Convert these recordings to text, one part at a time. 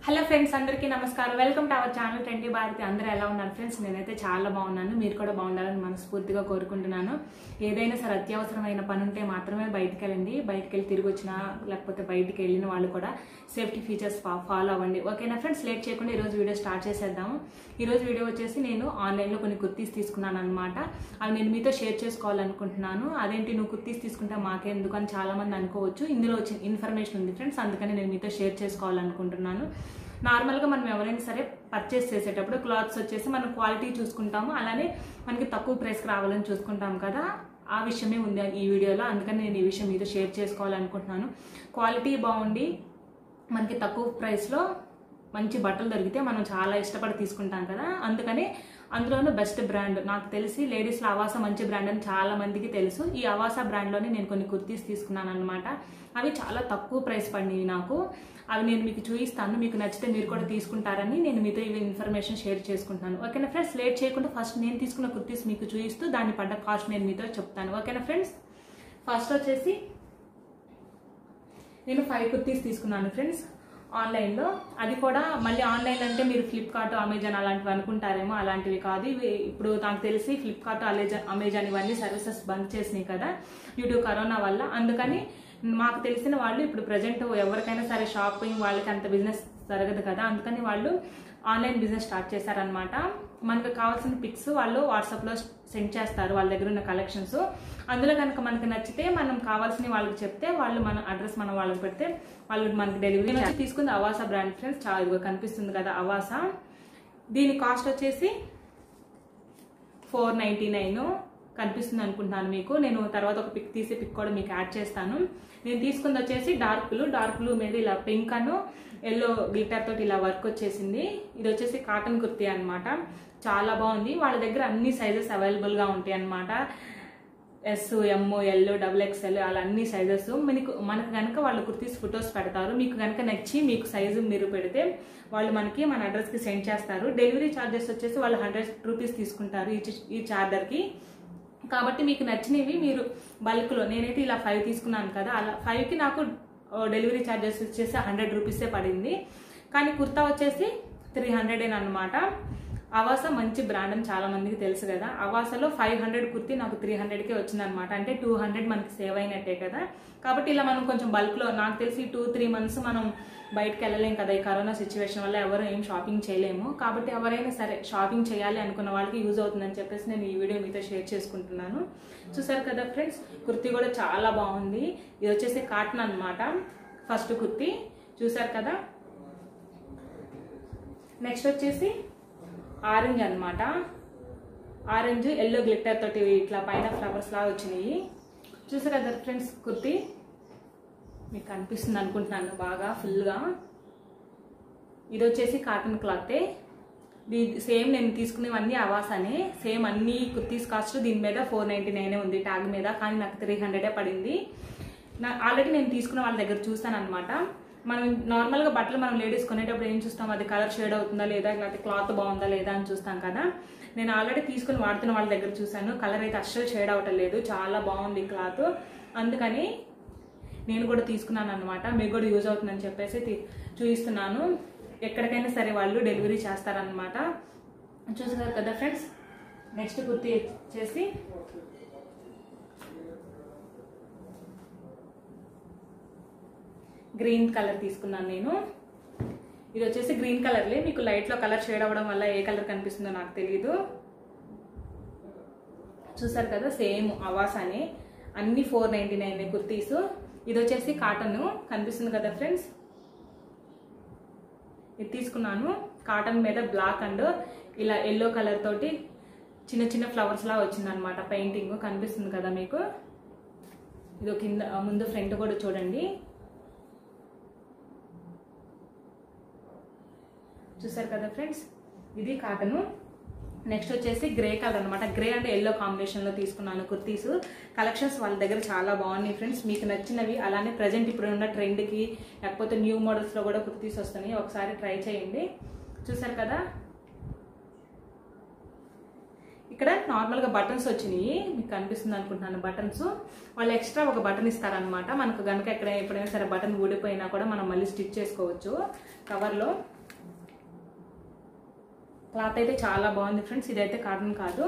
hello friends అందరికీ నమస్కారం welcome to our channel twenty Bharathi అందరూ ఎలా ఉన్నారు ఫ్రెండ్స్ నేనైతే చాలా బాగున్నాను మీరు కూడా బాగుండాలని మనస్ఫూర్తిగా కోరుకుంటున్నాను ఏదైనా సరే అత్యవసరమైన పని ఉంటే మాత్రమే బయటికి వెళ్ళండి బయటికి వెళ్ళి తిరిగి వచ్చినా లేకపోతే బయటికి వెళ్ళిన వాళ్ళు కూడా సేఫ్టీ ఫీచర్స్ ఫాలో అవ్వండి ఓకేనా ఫ్రెండ్స్ లేట్ చేయకుండా ఈరోజు వీడియో స్టార్ట్ చేసేద్దాము ఈరోజు వీడియో వచ్చేసి నేను ఆన్లైన్లో కొన్ని కుర్తీస్ తీసుకున్నాను అనమాట అవి నేను మీతో షేర్ చేసుకోవాలనుకుంటున్నాను అదేంటి నువ్వు కుర్తీస్ తీసుకుంటే మాకెందుకు అని చాలా మంది అనుకోవచ్చు ఇందులో వచ్చిన ఇన్ఫర్మేషన్ ఉంది ఫ్రెండ్స్ అందుకని నేను మీతో షేర్ చేసుకోవాలనుకుంటున్నాను నార్మల్గా మనం ఎవరైనా సరే పర్చేస్ చేసేటప్పుడు క్లాత్స్ వచ్చేసి మనం క్వాలిటీ చూసుకుంటాము అలానే మనకి తక్కువ ప్రైస్కి రావాలని చూసుకుంటాం కదా ఆ విషయమే ఉంది ఈ వీడియోలో అందుకని నేను ఈ విషయం మీతో షేర్ చేసుకోవాలనుకుంటున్నాను క్వాలిటీ బాగుండి మనకి తక్కువ ప్రైస్లో మంచి బట్టలు దొరికితే మనం చాలా ఇష్టపడి తీసుకుంటాం కదా అందుకని అందులోనూ బెస్ట్ బ్రాండ్ నాకు తెలిసి లేడీస్లో అవాసా మంచి బ్రాండ్ అని చాలా మందికి తెలుసు ఈ అవాసా బ్రాండ్లోనే నేను కొన్ని కుర్తీస్ తీసుకున్నాను అనమాట అవి చాలా తక్కువ ప్రైస్ పడినవి నాకు అవి నేను మీకు చూపిస్తాను మీకు నచ్చితే మీరు కూడా తీసుకుంటారని నేను మీతో ఇవి ఇన్ఫర్మేషన్ షేర్ చేసుకుంటాను ఓకేనా ఫ్రెండ్స్ లేట్ చేయకుండా ఫస్ట్ నేను తీసుకున్న కుర్తీస్ మీకు చూపిస్తూ దాన్ని పడ్డ కాస్ట్ నేను మీతో చెప్తాను ఓకేనా ఫ్రెండ్స్ ఫస్ట్ వచ్చేసి నేను ఫైవ్ కుర్తీస్ తీసుకున్నాను ఫ్రెండ్స్ ఆన్లైన్లో అది కూడా మళ్ళీ ఆన్లైన్ అంటే మీరు ఫ్లిప్కార్ట్ అమెజాన్ అలాంటివి అనుకుంటారేమో అలాంటివి కాదు ఇవి ఇప్పుడు నాకు తెలిసి ఫ్లిప్కార్ట్ అమెజాన్ అమెజాన్ ఇవన్నీ సర్వీసెస్ బంద్ చేసినాయి కదా డ్యూ టు కరోనా వల్ల అందుకని మాకు తెలిసిన వాళ్ళు ఇప్పుడు ప్రజెంట్ ఎవరికైనా సరే షాపింగ్ వాళ్ళకి అంత బిజినెస్ జరగదు కదా అందుకని వాళ్ళు ఆన్లైన్ బిజినెస్ స్టార్ట్ చేశారనమాట మనకు కావాల్సిన పిక్స్ వాళ్ళు వాట్సాప్లో సెండ్ చేస్తారు వాళ్ళ దగ్గర ఉన్న కలెక్షన్స్ అందులో కనుక మనకు నచ్చితే మనం కావాల్సిన వాళ్ళకి చెప్తే వాళ్ళు మన అడ్రస్ మనం వాళ్ళకి పెడితే వాళ్ళు మనకి డెలివరీ తీసుకుంది అవాసా బ్రాండ్ ఫ్రెండ్స్ చాలా ఇదిగో కనిపిస్తుంది కదా అవాసా దీని కాస్ట్ వచ్చేసి ఫోర్ నైంటీ నైన్ కనిపిస్తుంది అనుకుంటున్నాను మీకు నేను తర్వాత ఒక పిక్ తీసి పిక్ కూడా మీకు యాడ్ చేస్తాను నేను తీసుకుంది వచ్చేసి డార్క్ బ్లూ డార్క్ బ్లూ మీద ఇలా పింక్ అను ఎల్లో గ్లిటర్ తోటి ఇలా వర్క్ వచ్చేసింది ఇది వచ్చేసి కాటన్ కుర్తీ అనమాట చాలా బాగుంది వాళ్ళ దగ్గర అన్ని సైజెస్ అవైలబుల్గా ఉంటాయి అనమాట S M L double XL అలా అన్ని సైజెస్ మనకు మనకు కనుక వాళ్ళు కుర్తీస్ ఫొటోస్ పెడతారు మీకు కనుక నచ్చి మీకు సైజు మీరు పెడితే వాళ్ళు మనకి మన అడ్రస్కి సెండ్ చేస్తారు డెలివరీ ఛార్జెస్ వచ్చేసి వాళ్ళు హండ్రెడ్ రూపీస్ తీసుకుంటారు ఈ ఈ చార్జర్కి కాబట్టి మీకు నచ్చినవి మీరు బల్క్లో నేనైతే ఇలా ఫైవ్ తీసుకున్నాను కదా అలా ఫైవ్కి నాకు డెలివరీ ఛార్జెస్ వచ్చేసి హండ్రెడ్ రూపీసే పడింది కానీ కుర్తా వచ్చేసి త్రీ హండ్రెడ్ అనమాట అవాస మంచి బ్రాండ్ అని చాలా మందికి తెలుసు కదా అవాసలో ఫైవ్ హండ్రెడ్ కుర్తీ నాకు త్రీ హండ్రెడ్కే వచ్చిందనమాట అంటే టూ హండ్రెడ్ మనకి సేవ్ అయినట్టే కదా కాబట్టి ఇలా మనం కొంచెం బల్క్లో నాకు తెలిసి టూ త్రీ మంత్స్ మనం బయటకు వెళ్ళలేం కదా ఈ కరోనా సిచ్యువేషన్ వల్ల ఎవరు ఏం షాపింగ్ చేయలేము కాబట్టి ఎవరైనా సరే షాపింగ్ చేయాలి అనుకున్న వాళ్ళకి యూజ్ అవుతుందని చెప్పేసి నేను ఈ వీడియో మీతో షేర్ చేసుకుంటున్నాను చూసారు కదా ఫ్రెండ్స్ కుర్తీ కూడా చాలా బాగుంది ఇది వచ్చేసి కాటన్ అనమాట ఫస్ట్ కుర్తీ చూసారు కదా నెక్స్ట్ వచ్చేసి ఆరెంజ్ అనమాట ఆరెంజ్ ఎల్లో గ్లిటర్ తోటి ఇట్లా పైన ఫ్లవర్స్ లాగా వచ్చినాయి చూసారు కదా ఫ్రెండ్స్ కుర్తీ మీకు కనిపిస్తుంది అనుకుంటున్నాను బాగా ఫుల్గా ఇది వచ్చేసి కాటన్ క్లాతే ఇది సేమ్ నేను తీసుకునేవన్నీ అవాసానే సేమ్ అన్ని కుర్తీస్ కాస్ట్ దీని మీద ఫోర్ నైంటీ నైనే ఉంది ట్యాగ్ మీద కానీ నాకు త్రీ హండ్రెడే పడింది నా ఆల్రెడీ నేను తీసుకున్న వాళ్ళ దగ్గర చూస్తాను అనమాట మనం నార్మల్గా బట్టలు మనం లేడీస్ కొనేటప్పుడు ఏం చూస్తాం అది కలర్ షేడ్ అవుతుందా లేదా లేకపోతే క్లాత్ బాగుందా లేదా అని చూస్తాం కదా నేను ఆల్రెడీ తీసుకుని వాడుతున్న వాళ్ళ దగ్గర చూశాను కలర్ అయితే అస్సలు షేడ్ అవటం లేదు చాలా బాగుంది క్లాత్ అందుకని నేను కూడా తీసుకున్నాను అనమాట మీకు కూడా యూజ్ అవుతుందని చెప్పేసి చూపిస్తున్నాను ఎక్కడికైనా సరే వాళ్ళు డెలివరీ చేస్తారనమాట చూసారు కదా ఫ్రెండ్స్ నెక్స్ట్ కుర్తీ వచ్చేసి గ్రీన్ కలర్ తీసుకున్నాను నేను ఇది వచ్చేసి గ్రీన్ కలర్లే మీకు లైట్లో కలర్ షేడ్ అవ్వడం వల్ల ఏ కలర్ కనిపిస్తుందో నాకు తెలియదు చూసారు కదా సేమ్ అవాస్ అని అన్ని ఫోర్ నైంటీ నైన్ కుర్తీస్ ఇది వచ్చేసి కాటన్ కనిపిస్తుంది కదా ఫ్రెండ్స్ ఇది తీసుకున్నాను కాటన్ మీద బ్లాక్ అండ్ ఇలా ఎల్లో కలర్ తోటి చిన్న చిన్న ఫ్లవర్స్ లా వచ్చింది అనమాట పెయింటింగ్ కనిపిస్తుంది కదా మీకు ఇది కింద ముందు ఫ్రంట్ కూడా చూడండి చూసారు కదా ఫ్రెండ్స్ ఇది కాటను నెక్స్ట్ వచ్చేసి గ్రే కలర్ అనమాట గ్రే అండ్ ఎల్లో కాంబినేషన్లో తీసుకున్నాను కుర్తీస్ కలెక్షన్స్ వాళ్ళ దగ్గర చాలా బాగున్నాయి ఫ్రెండ్స్ మీకు నచ్చినవి అలానే ప్రజెంట్ ఇప్పుడు ఉన్న ట్రెండ్కి లేకపోతే న్యూ మోడల్స్లో కూడా కుర్తీస్ వస్తున్నాయి ఒకసారి ట్రై చేయండి చూసారు కదా ఇక్కడ నార్మల్గా బటన్స్ వచ్చినాయి మీకు కనిపిస్తుంది అనుకుంటున్నాను బటన్స్ వాళ్ళు ఎక్స్ట్రా ఒక బటన్ ఇస్తారనమాట మనకు కనుక ఎక్కడ ఎప్పుడైనా సరే బటన్ ఊడిపోయినా కూడా మనం మళ్ళీ స్టిచ్ చేసుకోవచ్చు కవర్లో క్లాత్ అయితే చాలా బాగుంది ఫ్రెండ్స్ ఇదైతే కాటన్ కాదు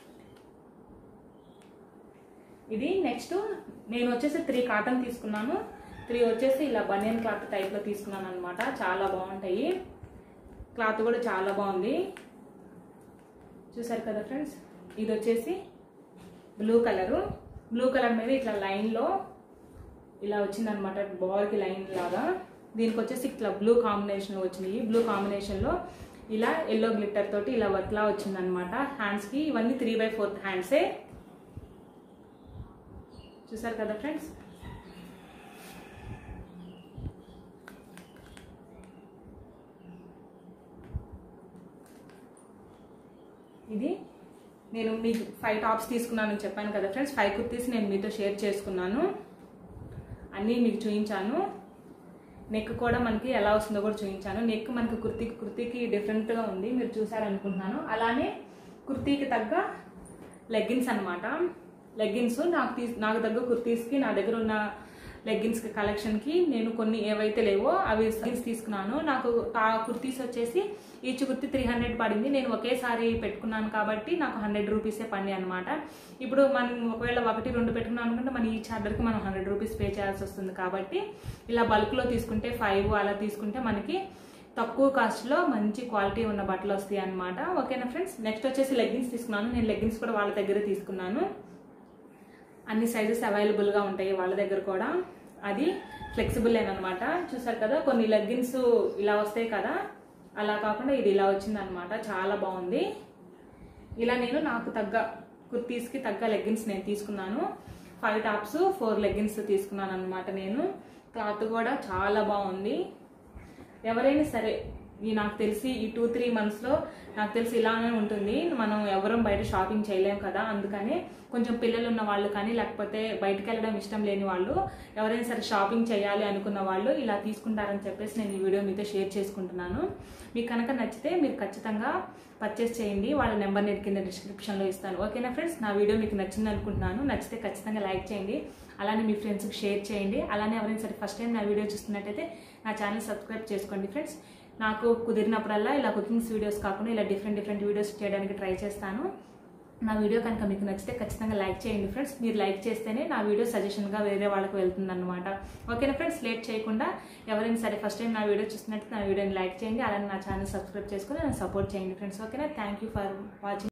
ఇది నెక్స్ట్ నేను వచ్చేసి త్రీ కాటన్ తీసుకున్నాను త్రీ వచ్చేసి ఇలా బనియన్ క్లాత్ టైప్లో తీసుకున్నాను అనమాట చాలా బాగుంటాయి క్లాత్ కూడా చాలా బాగుంది చూసారు కదా ఫ్రెండ్స్ ఇది వచ్చేసి బ్లూ కలరు బ్లూ కలర్ మీద ఇట్లా లైన్లో ఇలా వచ్చిందనమాట బాల్కి లైన్ లాగా దీనికి వచ్చేసి ఇట్లా బ్లూ కాంబినేషన్ వచ్చినాయి బ్లూ కాంబినేషన్లో ఇలా ఎల్లో గ్లిట్టర్ తోటి ఇలా వర్క్లా వచ్చిందనమాట హ్యాండ్స్కి ఇవన్నీ త్రీ బై ఫోర్త్ హ్యాండ్సే చూసారు కదా ఫ్రెండ్స్ ఇది నేను మీకు ఫైవ్ టాప్స్ తీసుకున్నానని చెప్పాను కదా ఫ్రెండ్స్ ఫైవ్ కుర్తీస్ నేను మీతో షేర్ చేసుకున్నాను అన్నీ మీకు చూపించాను నెక్ కూడా మనకి ఎలా వస్తుందో కూడా చూపించాను నెక్ మనకి కుర్తీకి కుర్తీకి డిఫరెంట్గా ఉంది మీరు చూసారనుకుంటున్నాను అలానే కుర్తీకి తగ్గ లెగ్గిన్స్ అనమాట లెగ్గిన్స్ నాకు తీ నాకు తగ్గ కుర్తీస్కి నా దగ్గర ఉన్న లెగ్గిన్స్ కలెక్షన్కి నేను కొన్ని ఏవైతే లేవో అవి లెగ్గిన్స్ తీసుకున్నాను నాకు ఆ కుర్తీస్ వచ్చేసి ఈచ్ కుర్తీ త్రీ హండ్రెడ్ పడింది నేను ఒకేసారి పెట్టుకున్నాను కాబట్టి నాకు హండ్రెడ్ రూపీసే పడి అనమాట ఇప్పుడు మనం ఒకవేళ ఒకటి రెండు పెట్టుకున్నాం అనుకుంటే మన ఈ చార్జర్కి మనం హండ్రెడ్ రూపీస్ పే చేయాల్సి వస్తుంది కాబట్టి ఇలా బల్క్లో తీసుకుంటే ఫైవ్ అలా తీసుకుంటే మనకి తక్కువ కాస్ట్లో మంచి క్వాలిటీ ఉన్న బట్టలు వస్తాయి అనమాట ఓకేనా ఫ్రెండ్స్ నెక్స్ట్ వచ్చేసి లెగ్గిన్స్ తీసుకున్నాను నేను లెగ్గిన్స్ కూడా వాళ్ళ దగ్గర తీసుకున్నాను అన్ని సైజెస్ అవైలబుల్గా ఉంటాయి వాళ్ళ దగ్గర కూడా అది ఫ్లెక్సిబుల్ అనమాట చూసారు కదా కొన్ని లెగ్గిన్స్ ఇలా వస్తాయి కదా అలా కాకుండా ఇది ఇలా వచ్చిందనమాట చాలా బాగుంది ఇలా నేను నాకు తగ్గ కుర్తీస్కి తగ్గ లెగ్గిన్స్ నేను తీసుకున్నాను ఫైవ్ టాప్స్ ఫోర్ లెగ్గిన్స్ తీసుకున్నాను అనమాట నేను క్లాత్ కూడా చాలా బాగుంది ఎవరైనా సరే ఈ నాకు తెలిసి ఈ టూ త్రీ మంత్స్లో నాకు తెలిసి ఇలానే ఉంటుంది మనం ఎవరం బయట షాపింగ్ చేయలేం కదా అందుకని కొంచెం పిల్లలు ఉన్న వాళ్ళు కానీ లేకపోతే బయటకు వెళ్ళడం ఇష్టం లేని వాళ్ళు ఎవరైనా సరే షాపింగ్ చేయాలి అనుకున్న వాళ్ళు ఇలా తీసుకుంటారని చెప్పేసి నేను ఈ వీడియో మీతో షేర్ చేసుకుంటున్నాను మీకు కనుక నచ్చితే మీరు ఖచ్చితంగా పర్చేస్ చేయండి వాళ్ళ నెంబర్ నేను కింద డిస్క్రిప్షన్లో ఇస్తాను ఓకేనా ఫ్రెండ్స్ నా వీడియో మీకు నచ్చింది అనుకుంటున్నాను నచ్చితే ఖచ్చితంగా లైక్ చేయండి అలానే మీ ఫ్రెండ్స్కి షేర్ చేయండి అలానే ఎవరైనా సరే ఫస్ట్ టైం నా వీడియో చూస్తున్నట్టయితే నా ఛానల్ సబ్స్క్రైబ్ చేసుకోండి ఫ్రెండ్స్ నాకు కుదిరినప్పుడల్లా ఇలా కుకింగ్స్ వీడియోస్ కాకుండా ఇలా డిఫరెంట్ డిఫరెంట్ వీడియోస్ చేయడానికి ట్రై చేస్తాను నా వీడియో కనుక మీకు నచ్చితే ఖచ్చితంగా లైక్ చేయండి ఫ్రెండ్స్ మీరు లైక్ చేస్తేనే నా వీడియో సజెషన్గా వేరే వాళ్ళకి వెళ్తుంది అనమాట ఓకేనా ఫ్రెండ్స్ లేట్ చేయకుండా ఎవరైనా సరే ఫస్ట్ టైం నా వీడియో చూస్తున్నట్టు నా వీడియోని లైక్ చేయండి అలానే నా ఛానల్ సబ్స్క్రైబ్ చేసుకుని నన్ను సపోర్ట్ చేయండి ఫ్రెండ్స్ ఓకేనా థ్యాంక్ యూ ఫర్ వాచింగ్